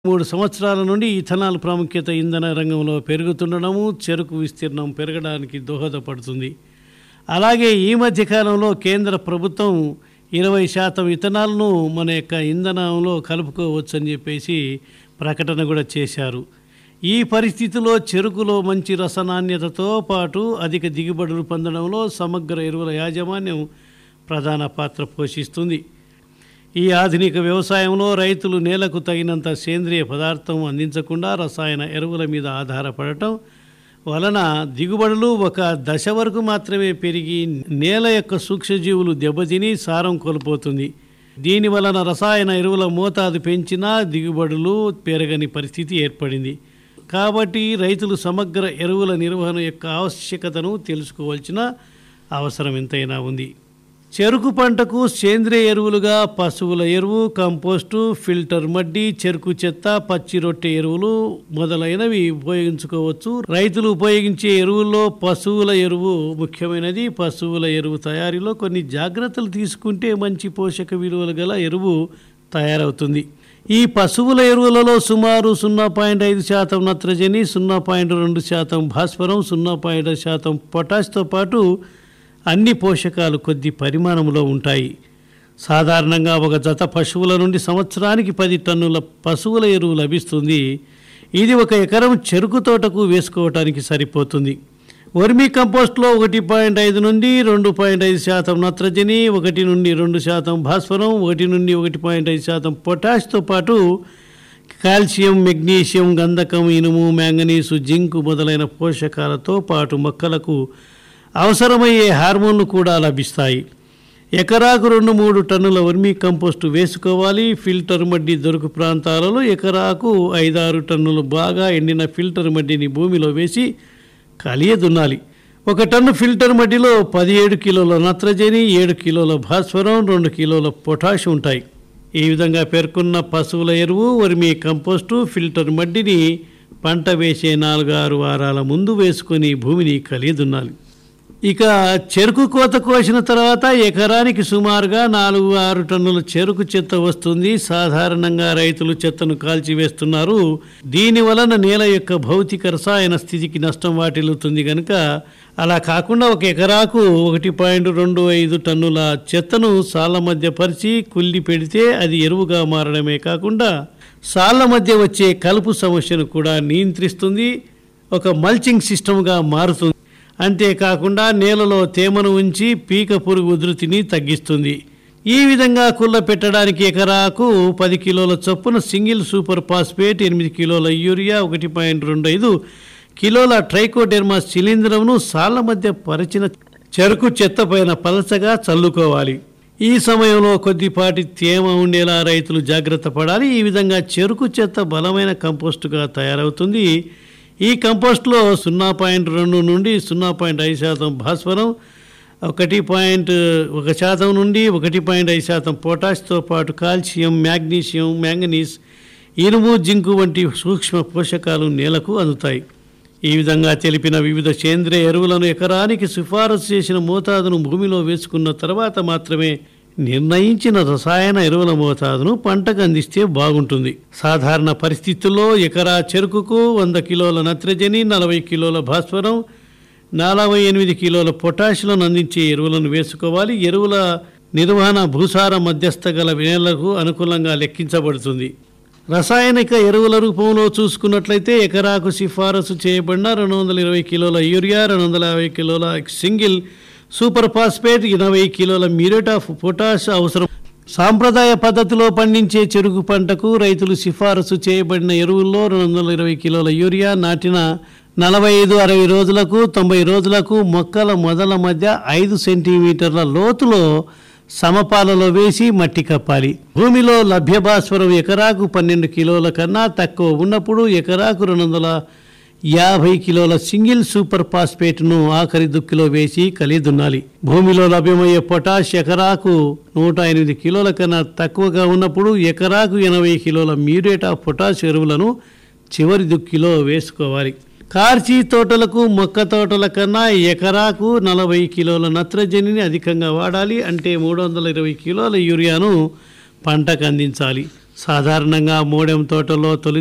మూడు సంవత్సరాల నుండి ఇథనాల్ ప్రాముఖ్యత ఇంధన రంగంలో పెరుగుతుండడము చెరుకు విస్తీర్ణం పెరగడానికి దోహదపడుతుంది అలాగే ఈ మధ్య కాలంలో కేంద్ర ప్రభుత్వం ఇరవై శాతం ఇథనాల్ను మన యొక్క ఇంధనంలో కలుపుకోవచ్చని చెప్పేసి ప్రకటన కూడా చేశారు ఈ పరిస్థితిలో చెరుకులో మంచి రసనాణ్యతతో పాటు అధిక దిగుబడులు పొందడంలో సమగ్ర ఎరువుల యాజమాన్యం ప్రధాన పాత్ర పోషిస్తుంది ఈ ఆధునిక వ్యవసాయంలో రైతులు నేలకు తగినంత సేంద్రియ పదార్థం అందించకుండా రసాయన ఎరువుల మీద ఆధారపడటం వలన దిగుబడులు ఒక దశ వరకు మాత్రమే పెరిగి నేల యొక్క సూక్ష్మజీవులు దెబ్బతిని సారం కోల్పోతుంది దీని వలన రసాయన ఎరువుల మోతాదు పెంచినా దిగుబడులు పెరగని పరిస్థితి ఏర్పడింది కాబట్టి రైతులు సమగ్ర ఎరువుల నిర్వహణ యొక్క ఆవశ్యకతను తెలుసుకోవాల్సిన అవసరం ఎంతైనా ఉంది చెరుకు పంటకు సేంద్రియ ఎరువులుగా పశువుల ఎరువు కంపోస్టు ఫిల్టర్ మడ్డి చెరుకు చెత్త పచ్చి రొట్టె ఎరువులు మొదలైనవి ఉపయోగించుకోవచ్చు రైతులు ఉపయోగించే ఎరువుల్లో పశువుల ఎరువు ముఖ్యమైనది పశువుల ఎరువు తయారీలో కొన్ని జాగ్రత్తలు తీసుకుంటే మంచి పోషక విలువలు గల ఎరువు తయారవుతుంది ఈ పశువుల ఎరువులలో సుమారు సున్నా పాయింట్ ఐదు శాతం నత్రజని సున్నా పాయింట్ రెండు శాతం భాస్వరం సున్నా పాయింట్ శాతం పొటాష్తో పాటు అన్ని పోషకాలు కొద్ది పరిమాణంలో ఉంటాయి సాధారణంగా ఒక జత పశువుల నుండి సంవత్సరానికి పది టన్నుల పశువుల ఎరువు లభిస్తుంది ఇది ఒక ఎకరం చెరుకు తోటకు వేసుకోవటానికి సరిపోతుంది వర్మీ కంపోస్ట్లో ఒకటి పాయింట్ ఐదు నుండి రెండు పాయింట్ ఐదు శాతం నత్రజని ఒకటి నుండి రెండు శాతం భాస్వరం ఒకటి నుండి ఒకటి పాయింట్ ఐదు శాతం పొటాష్తో పాటు కాల్షియం మెగ్నీషియం గంధకం ఇనుము మ్యాంగనీసు జింక్ మొదలైన పోషకాలతో పాటు మొక్కలకు అవసరమయ్యే హార్మోన్లు కూడా లభిస్తాయి ఎకరాకు రెండు మూడు టన్నుల వర్మీ కంపోస్టు వేసుకోవాలి ఫిల్టర్ మడ్డి దొరుకు ప్రాంతాలలో ఎకరాకు ఐదారు టన్నులు బాగా ఎండిన ఫిల్టర్ మడ్డిని భూమిలో వేసి కలియ దున్నాలి ఒక టన్ను ఫిల్టర్ మడ్డిలో పదిహేడు కిలోల నత్రజని ఏడు కిలోల భాస్వరం రెండు కిలోల పొటాష్ ఉంటాయి ఈ విధంగా పేర్కొన్న పశువుల ఎరువు వర్మీ కంపోస్టు ఫిల్టర్ మడ్డిని పంట వేసే నాలుగు ఆరు వారాల ముందు వేసుకొని భూమిని కలియ దున్నాలి ఇక చెరుకు కోత కోసిన తర్వాత ఎకరానికి సుమారుగా నాలుగు ఆరు టన్నుల చెరుకు చెత్త వస్తుంది సాధారణంగా రైతులు చెత్తను కాల్చివేస్తున్నారు దీని వలన నేల యొక్క భౌతిక రసాయన స్థితికి నష్టం వాటిల్లుతుంది కనుక అలా కాకుండా ఒక ఎకరాకు ఒకటి పాయింట్ రెండు ఐదు టన్నుల చెత్తను సాళ్ళ మధ్య పరిచి కుళ్ళి పెడితే అది ఎరువుగా మారడమే కాకుండా సాళ్ళ మధ్య వచ్చే కలుపు సమస్యను కూడా నియంత్రిస్తుంది ఒక మల్చింగ్ సిస్టమ్గా మారుతుంది అంతేకాకుండా నేలలో తేమను ఉంచి పీక పురుగు ఉధృతిని తగ్గిస్తుంది ఈ విధంగా కుళ్ళ పెట్టడానికి ఎకరాకు పది కిలోల చొప్పున సింగిల్ సూపర్ ఫాస్ఫేట్ ఎనిమిది కిలోల యూరియా ఒకటి పాయింట్ రెండు ఐదు కిలోల ట్రైకోడెర్మా శిలీంధ్రంను సాళ్ళ మధ్య పరిచిన చెరుకు చెత్త పైన పలచగా చల్లుకోవాలి ఈ సమయంలో కొద్దిపాటి తేమ ఉండేలా రైతులు జాగ్రత్త పడాలి ఈ విధంగా చెరుకు చెత్త బలమైన కంపోస్టుగా తయారవుతుంది ఈ కంపోస్ట్లో సున్నా పాయింట్ రెండు నుండి సున్నా పాయింట్ ఐదు శాతం భాస్వరం ఒకటి పాయింట్ ఒక శాతం నుండి ఒకటి పాయింట్ ఐదు శాతం పొటాష్తో పాటు కాల్షియం మ్యాగ్నీషియం మ్యాంగనీస్ ఇనుము జింకు వంటి సూక్ష్మ పోషకాలు నేలకు అందుతాయి ఈ విధంగా తెలిపిన వివిధ సేంద్రియ ఎరువులను ఎకరానికి సిఫారసు చేసిన మోతాదును భూమిలో వేసుకున్న తర్వాత మాత్రమే నిర్ణయించిన రసాయన ఎరువుల మోతాదును పంటకు అందిస్తే బాగుంటుంది సాధారణ పరిస్థితుల్లో ఎకరా చెరుకుకు వంద కిలోల నత్రజని నలభై కిలోల భాస్వరం నలభై ఎనిమిది కిలోల పొటాషియం అందించే ఎరువులను వేసుకోవాలి ఎరువుల నిర్వహణ భూసార మధ్యస్థ గల నేలకు అనుకూలంగా లెక్కించబడుతుంది రసాయనిక ఎరువుల రూపంలో చూసుకున్నట్లయితే ఎకరాకు సిఫారసు చేయబడిన రెండు వందల ఇరవై కిలోల యూరియా రెండు వందల యాభై కిలోల సింగిల్ సూపర్ ఫాస్ఫేట్ ఎనభై కిలోల మ్యూరేట్ ఆఫ్ పొటాష్ అవసరం సాంప్రదాయ పద్ధతిలో పండించే చెరుకు పంటకు రైతులు సిఫారసు చేయబడిన ఎరువుల్లో రెండు వందల ఇరవై కిలోల యూరియా నాటిన నలభై ఐదు అరవై రోజులకు తొంభై రోజులకు మొక్కల మొదల మధ్య ఐదు సెంటీమీటర్ల లోతులో సమపాలలో వేసి మట్టి కప్పాలి భూమిలో లభ్య భాస్వరం ఎకరాకు పన్నెండు కిలోల కన్నా తక్కువ ఉన్నప్పుడు ఎకరాకు రెండు వందల యాభై కిలోల సింగిల్ సూపర్ ఫాస్ఫేట్ను ఆఖరి దుక్కిలో వేసి కలిదున్నాలి భూమిలో లభ్యమయ్యే పొటాష్ ఎకరాకు నూట ఎనిమిది కిలోల కన్నా తక్కువగా ఉన్నప్పుడు ఎకరాకు ఎనభై కిలోల మ్యూరేట్ ఆఫ్ పొటాష్ ఎరువులను చివరి దుక్కిలో వేసుకోవాలి కార్చి తోటలకు మొక్క తోటల కన్నా ఎకరాకు నలభై కిలోల నత్రజనిని అధికంగా వాడాలి అంటే మూడు వందల ఇరవై కిలోల యూరియాను పంటకు అందించాలి సాధారణంగా మోడెం తోటలో తొలి